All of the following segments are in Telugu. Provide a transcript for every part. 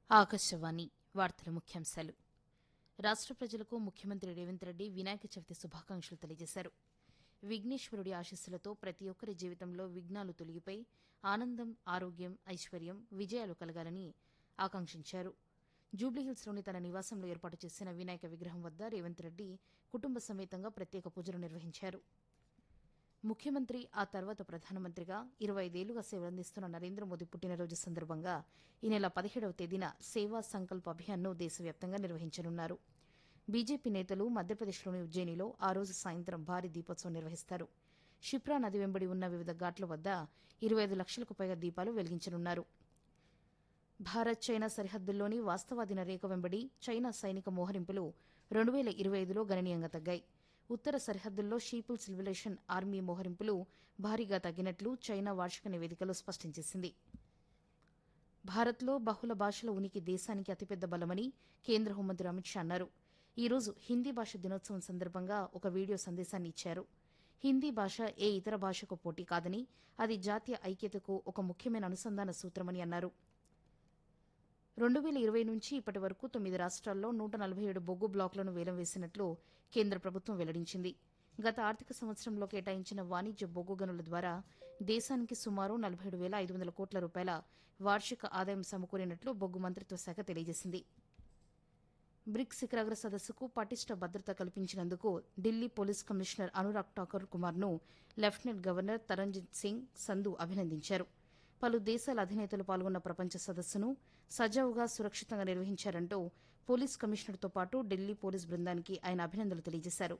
ఆకాశవాణి వార్తల ముఖ్యాంశాలు రాష్ట్ర ప్రజలకు ముఖ్యమంత్రి రేవంత్ రెడ్డి వినాయక చవితి శుభాకాంక్షలు తెలియజేశారు విఘ్నేశ్వరుడి ఆశీస్సులతో ప్రతి ఒక్కరి జీవితంలో విఘ్నాలు తొలగిపోయి ఆనందం ఆరోగ్యం ఐశ్వర్యం విజయాలు కలగాలని ఆకాంక్షించారు జూబ్లీహిల్స్లోని తన నివాసంలో ఏర్పాటు చేసిన వినాయక విగ్రహం వద్ద రేవంత్ రెడ్డి కుటుంబ సమేతంగా ప్రత్యేక పూజలు నిర్వహించారు ముఖ్యమంత్రి ఆ తర్వాత ప్రధానమంత్రిగా ఇరవై ఐదేళ్లుగా సేవలందిస్తున్న నరేంద్ర మోదీ పుట్టినరోజు సందర్భంగా ఈ నెల పదిహేడవ తేదీన సేవా సంకల్ప్ అభియాన్ను దేశవ్యాప్తంగా నిర్వహించనున్నారు బీజేపీ నేతలు మధ్యప్రదేశ్లోని ఉజ్జయినిలో ఆ రోజు సాయంత్రం భారీ దీపోత్సవం నిర్వహిస్తారు షిప్రా నది వెంబడి ఉన్న వివిధ ఘాట్ల వద్ద ఇరవై ఐదు లక్షలకు పైగా దీపాలు వెలిగించనున్నారు భారత్ చైనా సరిహద్దుల్లోని వాస్తవాధీన రేఖ వెంబడి చైనా సైనిక మోహరింపులు రెండు వేల ఇరవై ఐదులో గణనీయంగా తగ్గాయి ఉత్తర సరిహద్దుల్లో షీపుల్స్ లిబరేషన్ ఆర్మీ మోహరింపులు భారీగా తగ్గినట్లు చైనా వార్షిక నివేదికలో స్పష్టం చేసింది భారత్లో బహుళ భాషల ఉనికి దేశానికి అతిపెద్ద బలమని కేంద్ర హోంమంత్రి అమిత్ షా అన్నారు ఈ రోజు హిందీ భాష దినోత్సవం సందర్భంగా ఒక వీడియో సందేశాన్ని ఇచ్చారు హిందీ భాష ఏ ఇతర భాషకు పోటీ కాదని అది జాతీయ ఐక్యతకు ఒక ముఖ్యమైన అనుసంధాన సూత్రమని అన్నారు రెండు వేల ఇరవై నుంచి ఇప్పటి వరకు తొమ్మిది రాష్ట్రాల్లో నూట నలభై ఏడు బొగ్గు బ్లాకులను వేలం వేసినట్లు కేంద్ర ప్రభుత్వం వెల్లడించింది గత ఆర్థిక సంవత్సరంలో కేటాయించిన వాణిజ్య బొగ్గు గనుల ద్వారా దేశానికి సుమారు నలభై ఏడు వేల ఐదు వందల కోట్ల రూపాయల వార్షిక ఆదాయం సమకూరినట్లు బొగ్గు మంత్రిత్వ శాఖ తెలియజేసింది బ్రిక్స్ శిఖరాగ్ర సదస్సుకు పటిష్ట భద్రత కల్పించినందుకు ఢిల్లీ పోలీస్ కమిషనర్ అనురాగ్ ఠాకూర్ కుమార్ను లెఫ్టినెంట్ గవర్నర్ తరంజిత్ సింగ్ సంధు అభినందించారు పలు దేశాల అధినేతలు పాల్గొన్న ప్రపంచ సదస్సును సజావుగా సురక్షితంగా నిర్వహించారంటూ పోలీస్ కమిషనర్తో పాటు ఢిల్లీ పోలీస్ బృందానికి ఆయన అభినందనలు తెలియజేశారు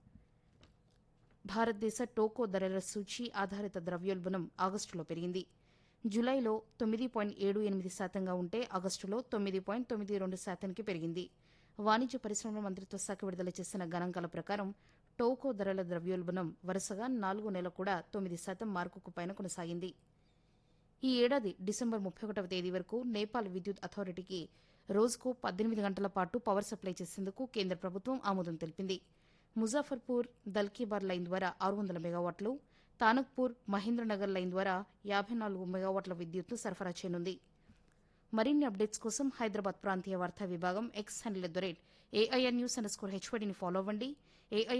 భారతదేశ టోకో ధరల సూచి ఆధారిత ద్రవ్యోల్బణం ఆగస్టులో పెరిగింది జులైలో తొమ్మిది పాయింట్ ఏడు ఎనిమిది శాతంగా ఉంటే ఆగస్టులో తొమ్మిది పాయింట్ తొమ్మిది రెండు శాతానికి పెరిగింది వాణిజ్య పరిశ్రమల మంత్రిత్వ శాఖ విడుదల చేసిన గణాంకాల ప్రకారం టోకో ధరల ద్రవ్యోల్బణం వరుసగా నాలుగో నెల కూడా తొమ్మిది శాతం మార్కుకు పైన కొనసాగింది ఈ ఏడాది డిసెంబర్ ముప్పై ఒకటవ తేదీ వరకు నేపాల్ విద్యుత్ అథారిటీకి రోజుకు పద్దెనిమిది గంటల పాటు పవర్ సప్లై చేసేందుకు కేంద్ర ప్రభుత్వం ఆమోదం తెలిపింది ముజాఫర్పూర్ దల్కీబార్ లైన్ ద్వారా ఆరు వందల మెగావాట్లు తానక్పూర్ మహేంద్రనగర్ లైన్ ద్వారా యాభై నాలుగు మెగావాట్ల విద్యుత్ను సరఫరా చేయనుంది మరిన్ని అప్డేట్స్ కోసం హైదరాబాద్ ప్రాంతీయ వార్తా విభాగం X handle at the rate AIR news under score హెచ్వడిని ఫాలో అవ్వండి ఏఐఆర్